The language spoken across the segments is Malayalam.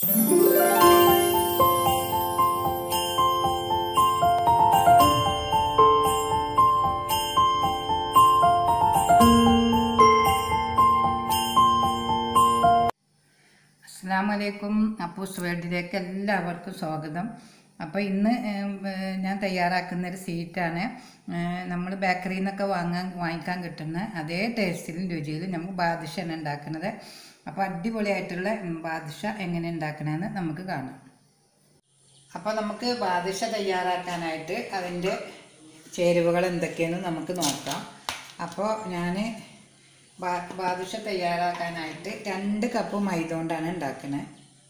അസ്സാം വലൈക്കും അപ്പൂസ് വേൾഡിലേക്ക് എല്ലാവർക്കും സ്വാഗതം അപ്പോൾ ഇന്ന് ഏം, ഏ, ഞാൻ തയ്യാറാക്കുന്ന ഒരു സ്വീറ്റാണ് നമ്മൾ ബേക്കറിയിൽ നിന്നൊക്കെ വാങ്ങാൻ വാങ്ങിക്കാൻ കിട്ടുന്ന അതേ ടേസ്റ്റിലും രുചിയിലും നമുക്ക് ബാദുഷയാണ് ഉണ്ടാക്കുന്നത് അപ്പോൾ അടിപൊളിയായിട്ടുള്ള ഉം, ബാദുഷ എങ്ങനെ ഉണ്ടാക്കണമെന്ന് നമുക്ക് കാണാം അപ്പോൾ നമുക്ക് ബാദുഷ തയ്യാറാക്കാനായിട്ട് അതിൻ്റെ ചേരുവകൾ എന്തൊക്കെയെന്ന് നമുക്ക് നോക്കാം അപ്പോൾ ഞാൻ ബാദുഷ തയ്യാറാക്കാനായിട്ട് രണ്ട് കപ്പ് മൈദ കൊണ്ടാണ് ഉണ്ടാക്കുന്നത്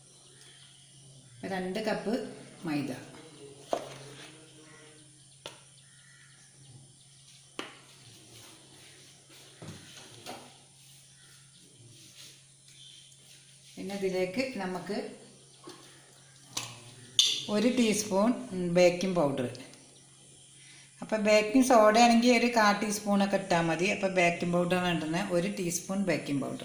രണ്ട് കപ്പ് മൈദ പിന്നെ ഇതിലേക്ക് നമുക്ക് ഒരു ടീസ്പൂൺ ബേക്കിംഗ് പൗഡർ അപ്പോൾ ബേക്കിംഗ് സോഡ ആണെങ്കിൽ ഒരു കാ ടീസ്പൂണൊക്കെ ഇട്ടാൽ മതി അപ്പോൾ ബേക്കിംഗ് പൗഡർ ഇടുന്നത് ഒരു ടീസ്പൂൺ ബേക്കിംഗ് പൗഡർ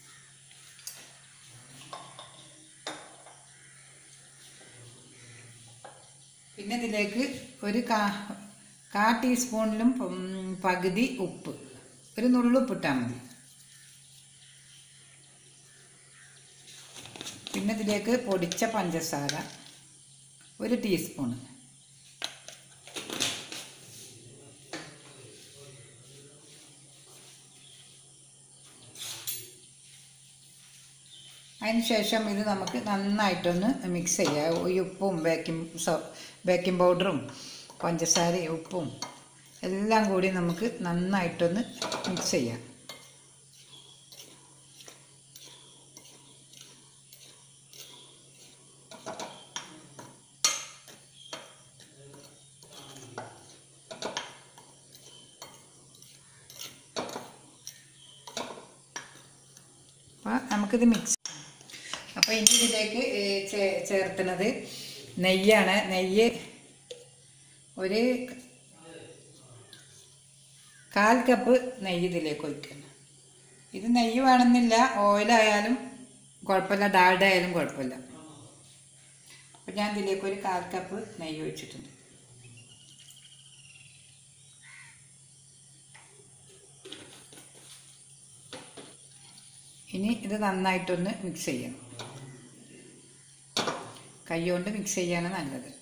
പിന്നെ ഇതിലേക്ക് ഒരു കാ കാ ടീസ്പൂണിലും ഉം, പകുതി ഉപ്പ് ഒരു നുള്ളുപ്പ് ഇട്ടാൽ മതി പിന്നെ ഇതിലേക്ക് പൊടിച്ച പഞ്ചസാര ഒരു ടീസ്പൂണ് അതിന് ശേഷം ഇത് നമുക്ക് നന്നായിട്ടൊന്ന് മിക്സ് ചെയ്യാം ഈ ഉപ്പും ബേക്കിംഗ് സോ ബേക്കിംഗ് പൗഡറും പഞ്ചസാരയും ഉപ്പും എല്ലാം കൂടി നമുക്ക് നന്നായിട്ടൊന്ന് മിക്സ് ചെയ്യാം അപ്പോൾ നമുക്കിത് മിക്സ് അപ്പോൾ ഇനി ഇതിലേക്ക് ഏ, ചേ- ചേർത്തുന്നത് നെയ്യാണ് നെയ്യ് ഒരു കാൽ കപ്പ് നെയ്യ് ഇതിലേക്ക് ഒഴിക്കണം ഇത് നെയ്യ് വേണമെന്നില്ല ഓയിലായാലും കുഴപ്പമില്ല ഡാൽഡ ആയാലും കുഴപ്പമില്ല അപ്പോൾ ഞാൻ ഇതിലേക്ക് ഒരു കാൽ കപ്പ് നെയ്യ് ഒഴിച്ചിട്ടുണ്ട് ഇനി ഇത് നന്നായിട്ടൊന്ന് മിക്സ് ചെയ്യണം കൈ കൊണ്ട് മിക്സ് ചെയ്യാണ് നല്ലത്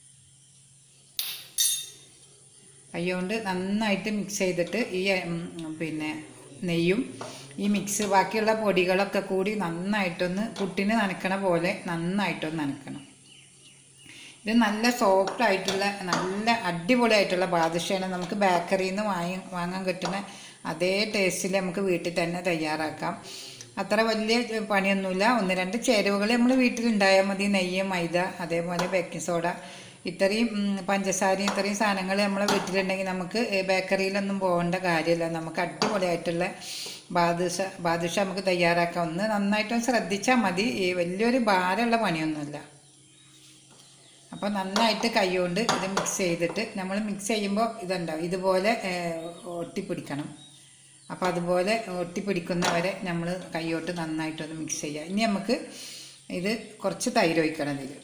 കൈ കൊണ്ട് നന്നായിട്ട് മിക്സ് ചെയ്തിട്ട് ഈ ഉം, പിന്നെ നെയ്യും ഈ മിക്സ് ബാക്കിയുള്ള പൊടികളൊക്കെ കൂടി നന്നായിട്ടൊന്ന് പുട്ടിന് നനക്കണ പോലെ നന്നായിട്ടൊന്ന് നനക്കണം ഇത് നല്ല സോഫ്റ്റ് ആയിട്ടുള്ള നല്ല അടിപൊളിയായിട്ടുള്ള ബാദുഷയാണ് നമുക്ക് ബേക്കറിയിൽ നിന്ന് വാങ്ങി വാങ്ങാൻ കിട്ടുന്ന അതേ ടേസ്റ്റിൽ നമുക്ക് വീട്ടിൽ തന്നെ തയ്യാറാക്കാം അത്ര വലിയ പണിയൊന്നുമില്ല ഒന്ന് രണ്ട് ചേരുവകൾ നമ്മൾ വീട്ടിലുണ്ടായാൽ മതി നെയ്യ് മൈദ അതേപോലെ ബേക്കിംഗ് സോഡ ഇത്രയും ഉം, പഞ്ചസാരയും ഇത്രയും സാധനങ്ങൾ നമ്മളെ വീട്ടിലുണ്ടെങ്കിൽ നമുക്ക് ഏ, ബേക്കറിയിലൊന്നും പോകേണ്ട കാര്യമില്ല നമുക്ക് അടിപൊളിയായിട്ടുള്ള ബാദുഷ ബാദുഷ നമുക്ക് തയ്യാറാക്കാം ഒന്ന് നന്നായിട്ടൊന്ന് ശ്രദ്ധിച്ചാൽ മതി ഈ വലിയൊരു ഭാരമുള്ള പണിയൊന്നുമില്ല അപ്പോൾ നന്നായിട്ട് കൈകൊണ്ട് ഇത് മിക്സ് ചെയ്തിട്ട് നമ്മൾ മിക്സ് ചെയ്യുമ്പോൾ ഇതുണ്ടാവും ഇതുപോലെ ഏഹ്, ഒട്ടിപ്പിടിക്കണം അപ്പോൾ അതുപോലെ ഒട്ടിപ്പിടിക്കുന്നവരെ നമ്മൾ കൈയോട്ട് നന്നായിട്ടൊന്ന് മിക്സ് ചെയ്യുക ഇനി നമുക്ക് ഇത് കുറച്ച് തൈര് ഒഴിക്കണം ഇതിൽ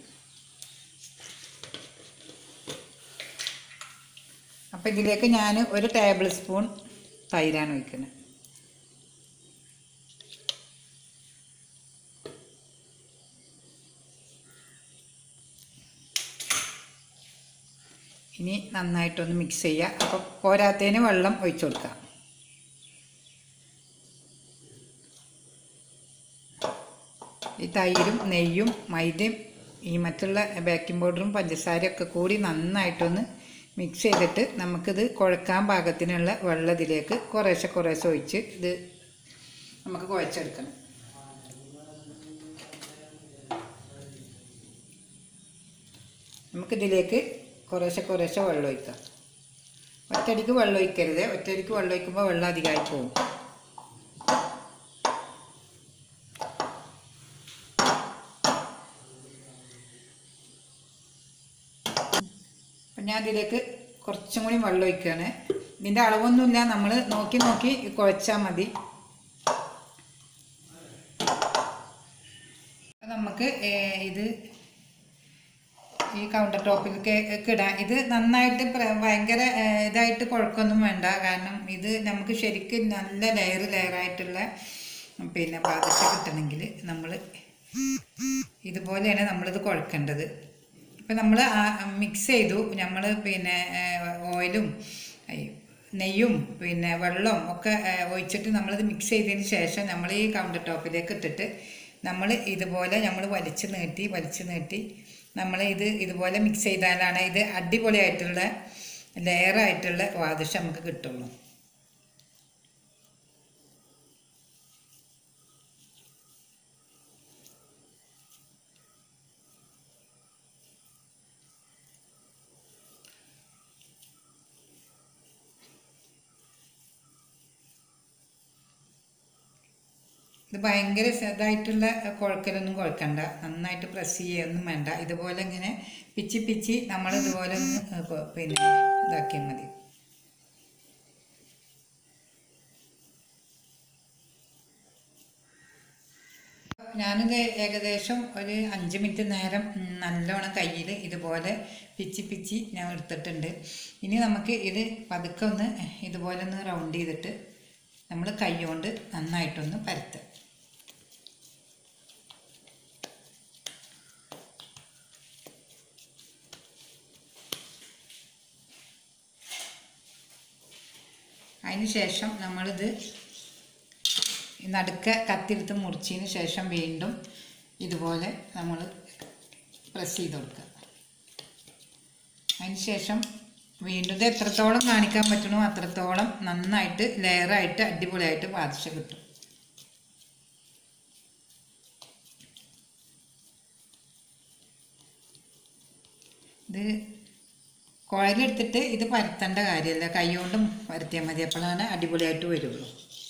അപ്പോൾ ഇതിലേക്ക് ഞാൻ ഒരു ടേബിൾ സ്പൂൺ തൈരാണ് ഒഴിക്കുന്നത് ഇനി നന്നായിട്ടൊന്ന് മിക്സ് ചെയ്യുക അപ്പോൾ പോരാത്തതിന് വെള്ളം ഒഴിച്ചു കൊടുക്കാം ഈ തൈരും നെയ്യും മൈദയും ഈ മറ്റുള്ള ബേക്കിംഗ് പൗഡറും പഞ്ചസാരയൊക്കെ കൂടി നന്നായിട്ടൊന്ന് മിക്സ് ചെയ്തിട്ട് നമുക്കിത് കുഴക്കാൻ പാകത്തിനുള്ള വെള്ളം ഇതിലേക്ക് കുറേശ്ശെ കുറേശ്ശെ ഒഴിച്ച് ഇത് നമുക്ക് കുഴച്ചെടുക്കണം നമുക്കിതിലേക്ക് കുറേശ്ശെ കുറേശ്ശെ വെള്ളം ഒഴിക്കാം ഒറ്റയടിക്ക് വെള്ളം ഒഴിക്കരുത് ഒറ്റയടിക്ക് വെള്ളം ഒഴിക്കുമ്പോൾ വെള്ളം അധികമായി പോകും അപ്പം ഞാൻ ഇതിലേക്ക് കുറച്ചും കൂടി വെള്ളം ഒഴിക്കുകയാണ് ഇതിൻ്റെ അളവൊന്നുമില്ല നമ്മൾ നോക്കി നോക്കി കുഴച്ചാൽ മതി അപ്പം നമുക്ക് ഏർ, ഇത് ഈ കൗണ്ടർ ടോപ്പിലേക്ക് ഇടാം ഇത് നന്നായിട്ട് പ്ര- ഭയങ്കര ഏർ, ഇതായിട്ട് കുഴക്കമൊന്നും വേണ്ട കാരണം ഇത് നമുക്ക് ശരിക്കും നല്ല ലെയർ ലെയറായിട്ടുള്ള പിന്നെ പാദശ കിട്ടണമെങ്കിൽ നമ്മൾ ഇതുപോലെയാണ് നമ്മളിത് കുഴക്കേണ്ടത് ഇപ്പം നമ്മൾ മിക്സ് ചെയ്തു നമ്മൾ പിന്നെ ഓയിലും നെയ്യും പിന്നെ വെള്ളവും ഒക്കെ ഏ, ഒഴിച്ചിട്ട് നമ്മളിത് മിക്സ് ചെയ്തതിന് ശേഷം നമ്മൾ ഈ കൗണ്ടർ ടോപ്പിലേക്ക് ഇട്ടിട്ട് നമ്മൾ ഇതുപോലെ നമ്മൾ വലിച്ച് നീട്ടി വലിച്ച് നീട്ടി നമ്മൾ ഇത് ഇതുപോലെ മിക്സ് ചെയ്താലാണ് ഇത് അടിപൊളിയായിട്ടുള്ള ലെയറായിട്ടുള്ള വാദിഷം നമുക്ക് കിട്ടുള്ളൂ ഇത് ഭയങ്കര ഇതായിട്ടുള്ള കുഴക്കലൊന്നും കുഴക്കണ്ട നന്നായിട്ട് പ്രസ് ചെയ്യൊന്നും വേണ്ട ഇതുപോലെ ഇങ്ങനെ പിച്ചി പിച്ചി നമ്മൾ ഇതുപോലെ ഒന്ന് കൊ- പിന്നെ ഇതാക്കിയാൽ മതി ഞാനിത് ഏകദേശം ഒരു അഞ്ച് മിനിറ്റ് നേരം ഉം, നല്ലോണം കയ്യിൽ ഇതുപോലെ പിച്ചി പിച്ചി ഞാൻ എടുത്തിട്ടുണ്ട് ഇനി നമുക്ക് ഇത് പതുക്കെ ഒന്ന് ഇതുപോലെ ഒന്ന് റൗണ്ട് ചെയ്തിട്ട് നമ്മൾ കൈ കൊണ്ട് നന്നായിട്ടൊന്ന് പരത്തുക അതിന് ശേഷം നമ്മളിത് ഈ നടുക്ക കത്തിയെടുത്ത് മുറിച്ചതിന് ശേഷം വീണ്ടും ഇതുപോലെ നമ്മൾ പ്രസ് ചെയ്ത് കൊടുക്കുക അതിന് ശേഷം വീണ്ടും ഇത് എത്രത്തോളം കാണിക്കാൻ പറ്റണോ അത്രത്തോളം നന്നായിട്ട് ലെയറായിട്ട് അടിപൊളിയായിട്ട് പാതിച്ച കിട്ടും ഇത് കുഴലെടുത്തിട്ട് ഇത് പരത്തേണ്ട കാര്യമല്ല കൈ കൊണ്ടും പരത്തിയാൽ മതി അപ്പോഴാണ് അടിപൊളിയായിട്ട് വരുള്ളൂ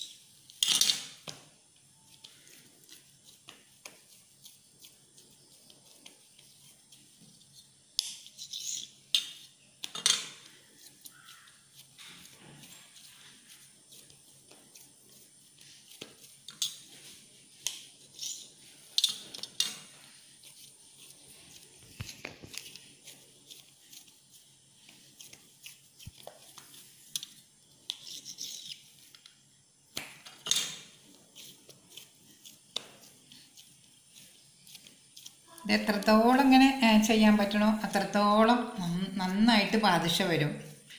ഇത് എത്രത്തോളം ഇങ്ങനെ ഏ, ചെയ്യാൻ പറ്റണോ അത്രത്തോളം നന്ന- നന്നായിട്ട് പാതിഷ വരും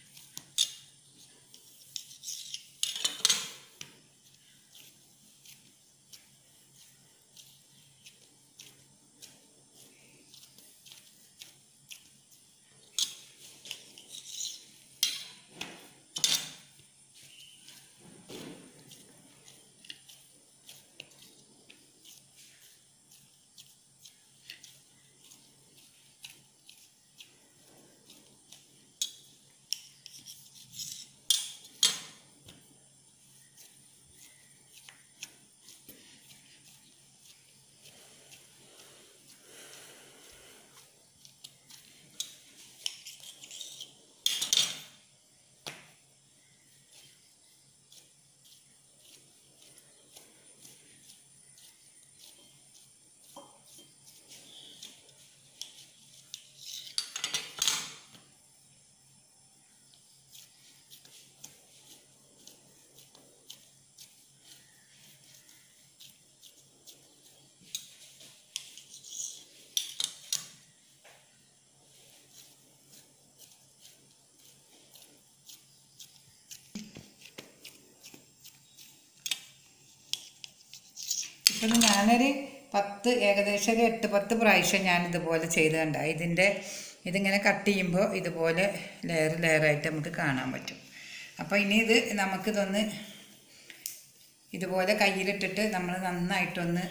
ഇപ്പം ഞാനൊരു പത്ത് ഏകദേശം ഒരു എട്ട് പത്ത് പ്രാവശ്യം ഞാൻ ഇതുപോലെ ചെയ്ത് കണ്ട ഇതിൻ്റെ ഇതിങ്ങനെ കട്ട് ചെയ്യുമ്പോൾ ഇതുപോലെ ലെയർ ലെയറായിട്ട് നമുക്ക് കാണാൻ പറ്റും അപ്പോൾ ഇനി ഇത് നമുക്കിതൊന്ന് ഇതുപോലെ കയ്യിലിട്ടിട്ട് നമ്മൾ നന്നായിട്ടൊന്ന്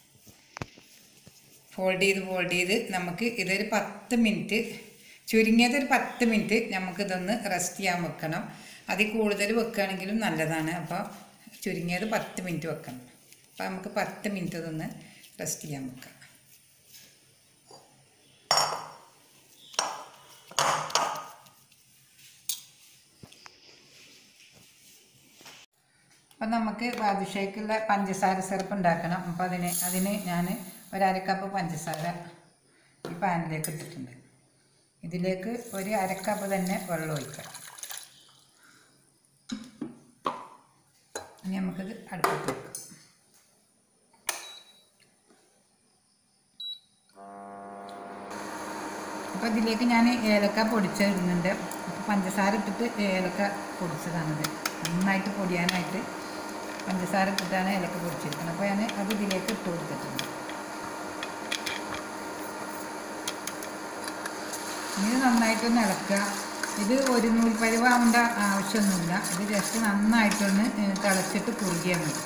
ഫോൾഡ് ചെയ്ത് ഫോൾഡ് ചെയ്ത് നമുക്ക് ഇതൊരു പത്ത് മിനിറ്റ് ചുരുങ്ങിയത് ഒരു പത്ത് മിനിറ്റ് നമുക്കിതൊന്ന് റെസ്റ്റ് ചെയ്യാൻ വെക്കണം അതിൽ കൂടുതൽ വെക്കുകയാണെങ്കിലും നല്ലതാണ് അപ്പോൾ ചുരുങ്ങിയത് പത്ത് മിനിറ്റ് വെക്കണം അപ്പോൾ നമുക്ക് പത്ത് മിനിറ്റ് ഇതൊന്ന് റെസ്റ്റ് ചെയ്യാൻ വെക്കാം അപ്പം നമുക്ക് ബാദുഷയ്ക്കുള്ള പഞ്ചസാര സിറപ്പ് ഉണ്ടാക്കണം അപ്പോൾ അതിന് അതിന് ഞാൻ ഒരു അരക്കപ്പ് പഞ്ചസാര ഈ പാനിലേക്ക് ഇട്ടിട്ടുണ്ട് ഇതിലേക്ക് ഒരു അരക്കപ്പ് തന്നെ വെള്ളം ഒഴിക്കാം ഇനി നമുക്കിത് അടുപ്പത്ത് വെക്കാം അപ്പോൾ ഇതിലേക്ക് ഞാൻ ഏലക്ക പൊടിച്ചിടുന്നുണ്ട് അപ്പോൾ പഞ്ചസാര ഇട്ടിട്ട് ഏലക്ക പൊടിച്ചതാണിത് നന്നായിട്ട് പൊടിയാനായിട്ട് പഞ്ചസാര ഇട്ടിട്ടാണ് ഏലക്ക പൊടിച്ചിരിക്കുന്നത് അപ്പോൾ ഞാൻ അത് ഇതിലേക്ക് ഇട്ട് കൊടുത്തിട്ടുണ്ട് ഇത് നന്നായിട്ടൊന്ന് ഇളക്കുക ഇത് ഒരു നൂൽ പരിവാവേണ്ട ആവശ്യമൊന്നുമില്ല ഇത് ജസ്റ്റ് നന്നായിട്ടൊന്ന് ഏഹ്, തിളച്ചിട്ട് കുറുകിയാൽ മതി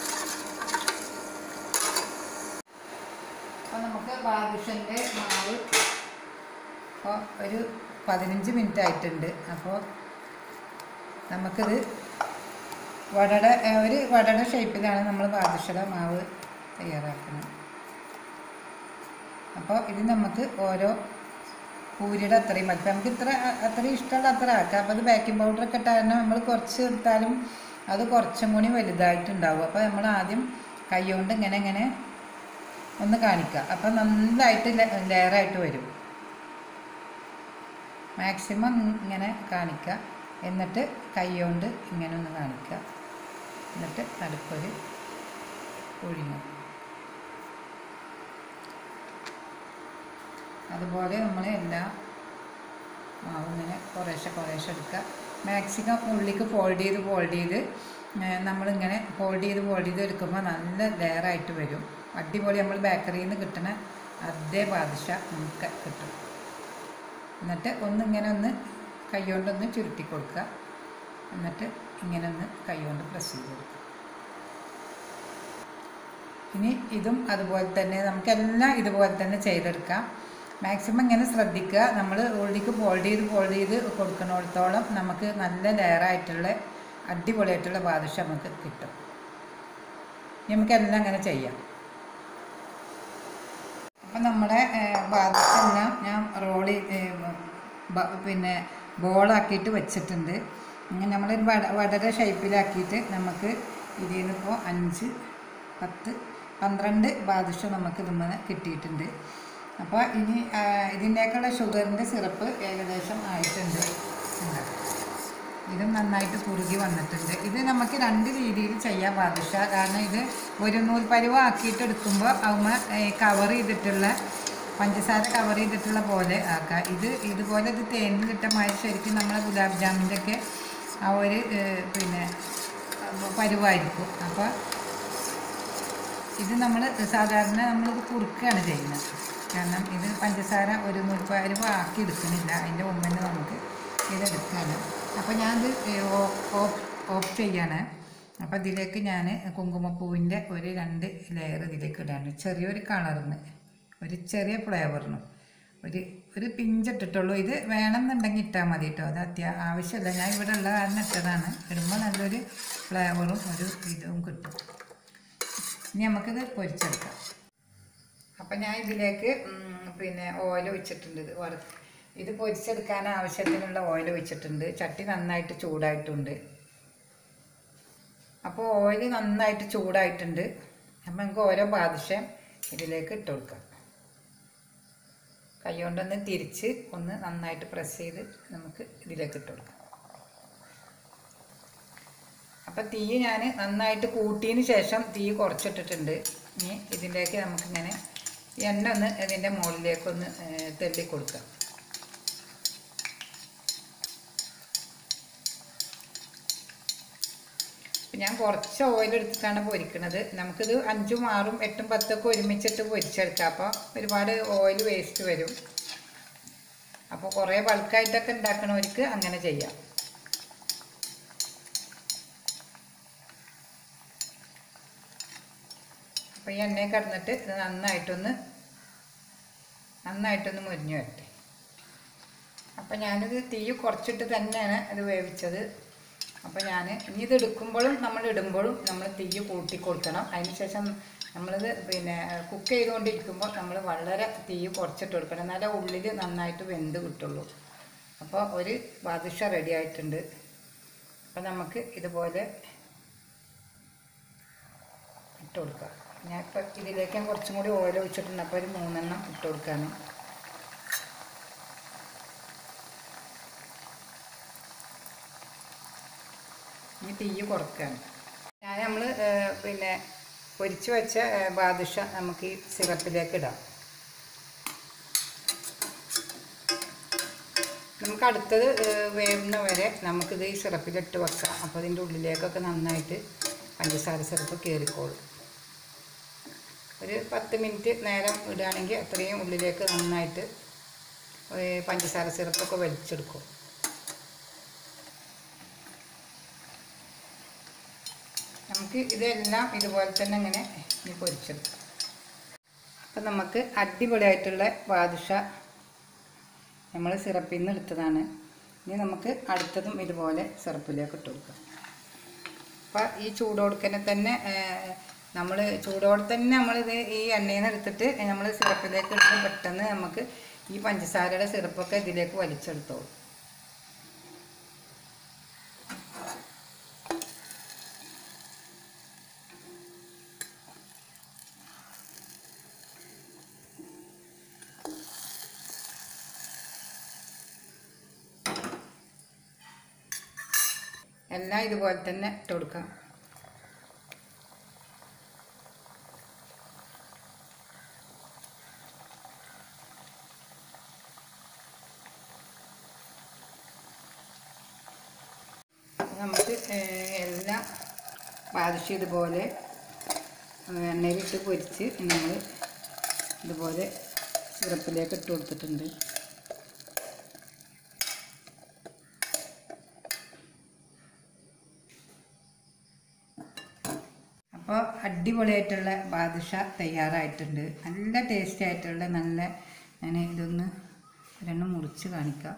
അപ്പോൾ നമുക്ക് ബാദുഷൻ്റെ മാവ് അപ്പോൾ ഒരു പതിനഞ്ച് മിനിറ്റ് ആയിട്ടുണ്ട് അപ്പോൾ നമുക്കിത് വടയുടെ ഏഹ്, ഒരു വടയുടെ ഷേപ്പിലാണ് നമ്മൾ ബാദുഷയുടെ മാവ് തയ്യാറാക്കുന്നത് അപ്പോൾ ഇത് നമുക്ക് ഓരോ പൂരിയുടെ അത്രയും മതി നമുക്ക് ഇത്ര അത്രയും ഇഷ്ടമുള്ള അത്ര ആക്കാം അപ്പോൾ അത് ബേക്കിംഗ് പൗഡറൊക്കെ ഇട്ടാൽ നമ്മൾ കുറച്ച് എടുത്താലും അത് കുറച്ചും കൂടി വലുതായിട്ടുണ്ടാവും അപ്പോൾ നമ്മൾ ആദ്യം കൈ കൊണ്ട് ഇങ്ങനെ ഇങ്ങനെ ഒന്ന് കാണിക്കുക അപ്പോൾ നന്നായിട്ട് ലെയറായിട്ട് വരും മാക്സിമം ഇങ്ങനെ കാണിക്കുക എന്നിട്ട് കൈ കൊണ്ട് ഇങ്ങനെ ഒന്ന് കാണിക്കുക എന്നിട്ട് നടുക്കൊരു ഒഴിഞ്ഞു അതുപോലെ നമ്മൾ എല്ലാ മാവും ഇങ്ങനെ കുറേശ്ശെ കുറേശ്ശെ എടുക്കുക മാക്സിമം ഉള്ളിക്ക് ഫോൾഡ് ചെയ്ത് ഫോൾഡ് ചെയ്ത് ഏഹ് നമ്മളിങ്ങനെ ഫോൾഡ് ചെയ്ത് ഫോൾഡ് ചെയ്ത് എടുക്കുമ്പോൾ നല്ല ലെയറായിട്ട് വരും അടിപൊളി നമ്മൾ ബേക്കറിയിൽ നിന്ന് കിട്ടുന്ന അതേ ബാദുഷ നമുക്ക് കിട്ടും എന്നിട്ട് ഒന്നിങ്ങനെ ഒന്ന് കൈ കൊണ്ടൊന്ന് ചുരുട്ടി കൊടുക്കുക എന്നിട്ട് ഇങ്ങനെ ഒന്ന് കൈ കൊണ്ട് പ്രസ് ചെയ്ത് കൊടുക്കുക ഇനി ഇതും അതുപോലെ തന്നെ നമുക്കെല്ലാം ഇതുപോലെ തന്നെ ചെയ്തെടുക്കാം മാക്സിമം ഇങ്ങനെ ശ്രദ്ധിക്കുക നമ്മൾ ഉള്ളിക്ക് ഫോൾഡ് ചെയ്ത് ഫോൾഡ് ചെയ്ത് കൊടുക്കുന്നിടത്തോളം നമുക്ക് നല്ല ലെയറായിട്ടുള്ള അടിപൊളിയായിട്ടുള്ള ബാദുഷ നമുക്ക് കിട്ടും ഇനി നമുക്കെല്ലാം അങ്ങനെ ചെയ്യാം അപ്പം നമ്മുടെ ബാദുഷ എല്ലാം ഞാൻ റോളി പിന്നെ ബോളാക്കിയിട്ട് വെച്ചിട്ടുണ്ട് ഇങ്ങനെ നമ്മളൊരു വട വടര ഷേപ്പിലാക്കിയിട്ട് നമുക്ക് ഇതിൽ നിന്നിപ്പോൾ അഞ്ച് പത്ത് പന്ത്രണ്ട് ബാദുഷ നമുക്ക് ഇതിൽ കിട്ടിയിട്ടുണ്ട് അപ്പോൾ ഇനി ആ, ഇതിൻ്റെയൊക്കെയുള്ള ഷുഗറിൻ്റെ സിറപ്പ് ഏകദേശം ആയിട്ടുണ്ട് ഉണ്ട്. ഇതും നന്നായിട്ട് കുറുകി വന്നിട്ടുണ്ട് ഇത് നമുക്ക് രണ്ട് രീതിയിൽ ചെയ്യാം ബാദുഷ കാരണം ഇത് ഒരു നൂൽ പരുവം ആക്കിയിട്ട് എടുക്കുമ്പോൾ അവമ്മ കവർ ചെയ്തിട്ടുള്ള പഞ്ചസാര കവർ ചെയ്തിട്ടുള്ള പോലെ ആക്കുക ഇത് ഇതുപോലെ ഇത് തേനിലിട്ട മായ ശരിക്കും നമ്മളെ ഗുലാബ് ജാമിൻ്റെ ഒക്കെ ആ ഒരു ഏഹ്, പിന്നെ പരുവായിരിക്കും അപ്പോൾ ഇത് നമ്മൾ സാധാരണ നമ്മളിത് കുറുക്കുകയാണ് ചെയ്യുന്നത് കാരണം ഇത് പഞ്ചസാര ഒരു നൂൽപ്പരുവ് ആക്കി എടുക്കുന്നില്ല അതിൻ്റെ മുമ്പ് തന്നെ നമുക്ക് ഇതെടുക്കുകയാണ് അപ്പോൾ ഞാനിത് ഓഫ് ഓഫ് ചെയ്യാണ് അപ്പോൾ ഇതിലേക്ക് ഞാൻ കുങ്കുമപ്പൂവിൻ്റെ ഒരു രണ്ട് ലെയർ ഇതിലേക്ക് ഇടാണ് ചെറിയൊരു കളറിന് ഒരു ചെറിയ ഫ്ലേവറിനും ഒരു ഒരു പിഞ്ചിട്ടിട്ടുള്ളൂ ഇത് വേണമെന്നുണ്ടെങ്കിൽ ഇട്ടാൽ മതി കേട്ടോ അത് അത്യാ ആവശ്യമില്ല ഞാൻ ഇവിടെ ഉള്ള കാരണം ഇട്ടതാണ് ഇടുമ്പോൾ നല്ലൊരു ഫ്ലേവറും ഒരു ഇതും കിട്ടും ഇനി നമുക്കിത് പൊരിച്ചെടുക്കാം അപ്പം ഞാൻ ഇതിലേക്ക് ഉം, പിന്നെ ഓയിൽ ഒഴിച്ചിട്ടുണ്ട് ഇത് വറ ഇത് പൊരിച്ചെടുക്കാൻ ആവശ്യത്തിനുള്ള ഓയിൽ ഒഴിച്ചിട്ടുണ്ട് ചട്ടി നന്നായിട്ട് ചൂടായിട്ടുണ്ട് അപ്പോൾ ഓയിൽ നന്നായിട്ട് ചൂടായിട്ടുണ്ട് അപ്പം നമുക്ക് ഓരോ പാദശം ഇതിലേക്ക് ഇട്ട് കൊടുക്കാം കൈ കൊണ്ടൊന്ന് തിരിച്ച് ഒന്ന് നന്നായിട്ട് പ്രസ് ചെയ്ത് നമുക്ക് ഇതിലേക്ക് ഇട്ട് കൊടുക്കാം അപ്പം തീ ഞാൻ നന്നായിട്ട് കൂട്ടിയതിന് ശേഷം തീ കുറച്ചിട്ടിട്ടുണ്ട് ഇനി ഇതിലേക്ക് നമുക്കിങ്ങനെ എണ്ണ ഒന്ന് ഇതിൻ്റെ മുകളിലേക്കൊന്ന് ഏഹ്, തെള്ളി കൊടുക്കാം ഇപ്പം ഞാൻ കുറച്ച് ഓയിൽ എടുത്തിട്ടാണ് പൊരിക്കുന്നത് നമുക്കിത് അഞ്ചും ആറും എട്ടും പത്തൊക്കെ ഒരുമിച്ചിട്ട് പൊരിച്ചെടുക്കാം അപ്പോൾ ഒരുപാട് ഓയിൽ വേസ്റ്റ് വരും അപ്പോൾ കുറേ ബൾക്കായിട്ടൊക്കെ ഉണ്ടാക്കണവർക്ക് അങ്ങനെ ചെയ്യാം അപ്പോൾ ഈ എണ്ണയിൽ കിടന്നിട്ട് ഇത് നന്നായിട്ടൊന്ന് നന്നായിട്ടൊന്ന് മുരിഞ്ഞു വരട്ടെ അപ്പം ഞാനിത് തീ കുറച്ചിട്ട് തന്നെയാണ് ഇത് വേവിച്ചത് അപ്പോൾ ഞാൻ ഇനി ഇത് എടുക്കുമ്പോഴും നമ്മൾ ഇടുമ്പോഴും നമ്മൾ തീ കൂട്ടി കൊടുക്കണം അതിന് ശേഷം നമ്മളിത് പിന്നെ കുക്ക് ചെയ്തുകൊണ്ടിരിക്കുമ്പോൾ നമ്മൾ വളരെ തീ കുറച്ചിട്ട് കൊടുക്കണം എന്നാലേ ഉള്ളിൽ നന്നായിട്ട് വെന്ത് കിട്ടുള്ളൂ അപ്പോൾ ഒരു ബാദുഷ റെഡി ആയിട്ടുണ്ട് അപ്പോൾ നമുക്ക് ഇതുപോലെ ഇട്ട് കൊടുക്കാം ഞാൻ ഇപ്പം ഇതിലേക്ക് ഞാൻ കുറച്ചും കൂടി ഓയിൽ ഒഴിച്ചിട്ടുണ്ട് അപ്പോൾ ഒരു മൂന്നെണ്ണം ഇട്ട് കൊടുക്കാൻ ഇനി തീ കുറക്കാൻ ഞാൻ നമ്മൾ പിന്നെ പൊരിച്ച് വെച്ച ഏ, ബാദുഷ നമുക്ക് ഈ സിറപ്പിലേക്ക് ഇടാം നമുക്ക് അടുത്തത് ഏ, വേവുന്ന വരെ നമുക്കിത് ഈ സിറപ്പിലിട്ട് വെക്കാം അപ്പോൾ ഇതിൻ്റെ ഉള്ളിലേക്കൊക്കെ നന്നായിട്ട് പഞ്ചസാര സിറപ്പ് കയറിക്കോളും ഒരു പത്ത് മിനിറ്റ് നേരം ഇടുകയാണെങ്കിൽ അത്രയും ഉള്ളിലേക്ക് നന്നായിട്ട് ഏ, പഞ്ചസാര സിറപ്പൊക്കെ വലിച്ചെടുക്കും നമുക്ക് ഇതെല്ലാം ഇതുപോലെ തന്നെ ഇങ്ങനെ ഇനി പൊരിച്ചെടുക്കാം അപ്പം നമുക്ക് അടിപൊളിയായിട്ടുള്ള ബാദുഷ നമ്മൾ സിറപ്പിൽ നിന്ന് എടുത്തതാണ് ഇനി നമുക്ക് അടുത്തതും ഇതുപോലെ സിറപ്പിലേക്ക് ഇട്ട് കൊടുക്കാം അപ്പം ഈ ചൂടോടുക്കനെ തന്നെ നമ്മൾ ചൂടോടെ തന്നെ നമ്മളിത് ഈ എണ്ണയിൽ നിന്ന് എടുത്തിട്ട് നമ്മൾ സിറപ്പിലേക്ക് ഇട്ട് പെട്ടെന്ന് നമുക്ക് ഈ പഞ്ചസാരയുടെ സിറപ്പൊക്കെ ഇതിലേക്ക് വലിച്ചെടുത്തോളും എല്ലാം ഇതുപോലെ തന്നെ ഇട്ട് കൊടുക്കാം നമുക്ക് ഏഹ്, എല്ലാം ബാധിച്ച് ഇതുപോലെ എണ്ണയിലിട്ട് പൊരിച്ച് നമ്മൾ ഇതുപോലെ സിറപ്പിലേക്ക് ഇട്ട് കൊടുത്തിട്ടുണ്ട് അപ്പോൾ അടിപൊളിയായിട്ടുള്ള ബാദുഷ തയ്യാറായിട്ടുണ്ട് നല്ല ടേസ്റ്റി ആയിട്ടുള്ള നല്ല ഞാൻ ഇതൊന്ന് രണ്ടും മുറിച്ച് കാണിക്കാം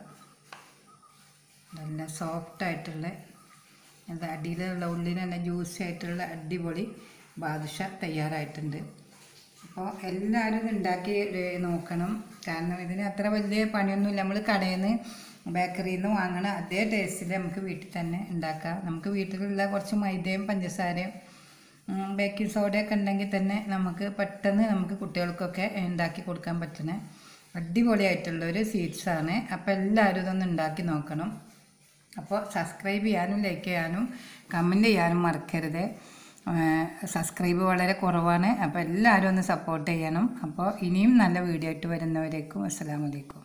നല്ല സോഫ്റ്റ് ആയിട്ടുള്ള നല്ല അടിയിലുള്ള ഉള്ളിൽ നല്ല ജ്യൂസി ആയിട്ടുള്ള അടിപൊളി ബാദുഷ തയ്യാറായിട്ടുണ്ട് അപ്പോൾ എല്ലാവരും ഇത് ഉണ്ടാക്കി ഏ, നോക്കണം കാരണം ഇതിന് അത്ര വലിയ പണിയൊന്നുമില്ല നമ്മൾ കടയിൽ നിന്ന് ബേക്കറിയിൽ നിന്ന് വാങ്ങണ അതേ ടേസ്റ്റിൽ നമുക്ക് വീട്ടിൽ തന്നെ ഉണ്ടാക്കാം നമുക്ക് വീട്ടിലുള്ള കുറച്ച് മൈദയും പഞ്ചസാരയും ഉം, ബേക്കിംഗ് സോഡയൊക്കെ ഉണ്ടെങ്കിൽ തന്നെ നമുക്ക് പെട്ടെന്ന് നമുക്ക് കുട്ടികൾക്കൊക്കെ ഉണ്ടാക്കി കൊടുക്കാൻ പറ്റുന്ന അടിപൊളിയായിട്ടുള്ളൊരു സ്വീറ്റ്സാണ് അപ്പോൾ എല്ലാവരും ഇതൊന്ന് ഉണ്ടാക്കി നോക്കണം അപ്പോൾ സബ്സ്ക്രൈബ് ചെയ്യാനും ലൈക്ക് ചെയ്യാനും കമൻറ്റ് ചെയ്യാനും മറക്കരുത് സബ്സ്ക്രൈബ് വളരെ കുറവാണ് അപ്പോൾ എല്ലാവരും ഒന്ന് സപ്പോർട്ട് ചെയ്യണം അപ്പോൾ ഇനിയും നല്ല വീഡിയോ ആയിട്ട് വരുന്നവരേക്കും അസ്സാം വലൈക്കും